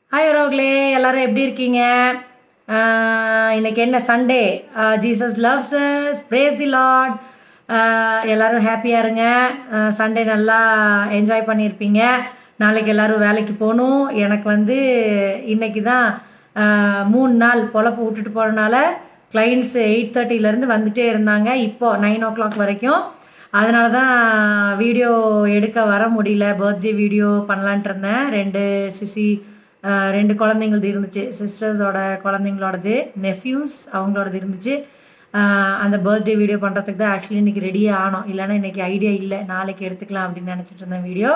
hi ரோக்லே எல்லாரும் எப்படி இருக்கீங்க ஆஹ் இன்னைக்கு என்ன Sunday Jesus loves praise the lord எல்லாரும் ஹாப்பியாக இருங்க சண்டே நல்லா என்ஜாய் பண்ணியிருப்பீங்க நாளைக்கு எல்லாரும் வேலைக்கு போகணும் எனக்கு வந்து இன்னைக்கு தான் ஆஹ் மூணு நாள் பொழப்பு விட்டுட்டு போகிறனால கிளைண்ட்ஸ் எயிட் தேர்ட்டிலேருந்து வந்துட்டே இருந்தாங்க இப்போ நைன் ஓ கிளாக் வரைக்கும் அதனால தான் வீடியோ எடுக்க வர முடியல பர்த்டே வீடியோ பண்ணலான்ட்டு இருந்தேன் ரெண்டு சிசி ஆஹ் ரெண்டு குழந்தைங்களது இருந்துச்சு சிஸ்டர்ஸோட குழந்தைங்களோடது நெஃப்யூஸ் அவங்களோடது இருந்துச்சு ஆஹ் அந்த பர்த்டே வீடியோ பண்ணுறதுக்கு தான் ஆக்சுவலி இன்றைக்கி ரெடியே ஆனோம் இல்லைன்னா இன்றைக்கி ஐடியா இல்லை நாளைக்கு எடுத்துக்கலாம் அப்படின்னு நினச்சிட்டு இருந்தேன் வீடியோ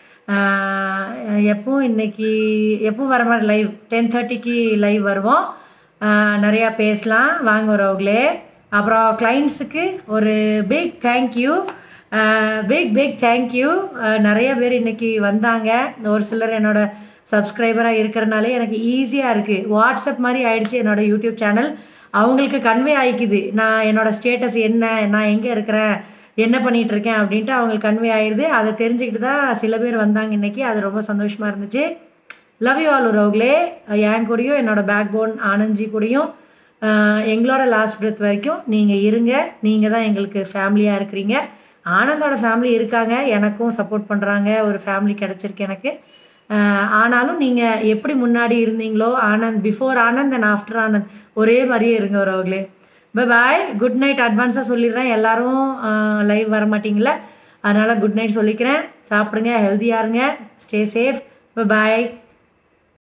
எப்போ இன்னைக்கு எப்போ வர மாதிரி லைவ் டென் தேர்ட்டிக்கு லைவ் வருவோம் ஆஹ் நிறையா பேசலாம் வாங்க வரவங்களே அப்புறம் கிளைண்ட்ஸுக்கு ஒரு big thank you big big thank you நிறைய பேர் இன்னைக்கு வந்தாங்க ஒரு சிலர் என்னோட சப்ஸ்கிரைபராக இருக்கிறனாலே எனக்கு ஈஸியாக இருக்குது வாட்ஸ்அப் மாதிரி ஆயிடுச்சு என்னோட யூடியூப் சேனல் அவங்களுக்கு கன்வே ஆயிக்குது நான் என்னோட ஸ்டேட்டஸ் என்ன நான் எங்கே இருக்கிறேன் என்ன பண்ணிட்டு இருக்கேன் அப்படின்ட்டு அவங்களுக்கு கன்வே ஆயிடுது அதை தெரிஞ்சுக்கிட்டு தான் சில பேர் வந்தாங்க இன்னைக்கு அது ரொம்ப சந்தோஷமாக இருந்துச்சு லவ் யூ ஆல் உறவுகளே என் கூடயும் என்னோட பேக் போன் ஆனந்த்ஜி கூடயும் ஆஹ் எங்களோட லாஸ்ட் பிரெத் வரைக்கும் நீங்கள் இருங்க நீங்கள் தான் எங்களுக்கு ஃபேமிலியாக இருக்கிறீங்க ஆனந்தோட ஃபேமிலி இருக்காங்க எனக்கும் சப்போர்ட் பண்ணுறாங்க ஒரு ஃபேமிலி கிடச்சிருக்கு எனக்கு ஆஹ் ஆனாலும் நீங்கள் எப்படி முன்னாடி இருந்தீங்களோ Anand before Anand and after Anand ஒரே மாதிரியே இருங்க உறவுகளே பை பாய் குட் நைட் அட்வான்ஸாக சொல்லிடுறேன் எல்லாரும் லைவ் வர மாட்டீங்களா அதனால் குட் நைட் சொல்லிக்கிறேன் சாப்பிடுங்க ஹெல்த்தியாக இருங்க ஸ்டே சேஃப் பை பாய்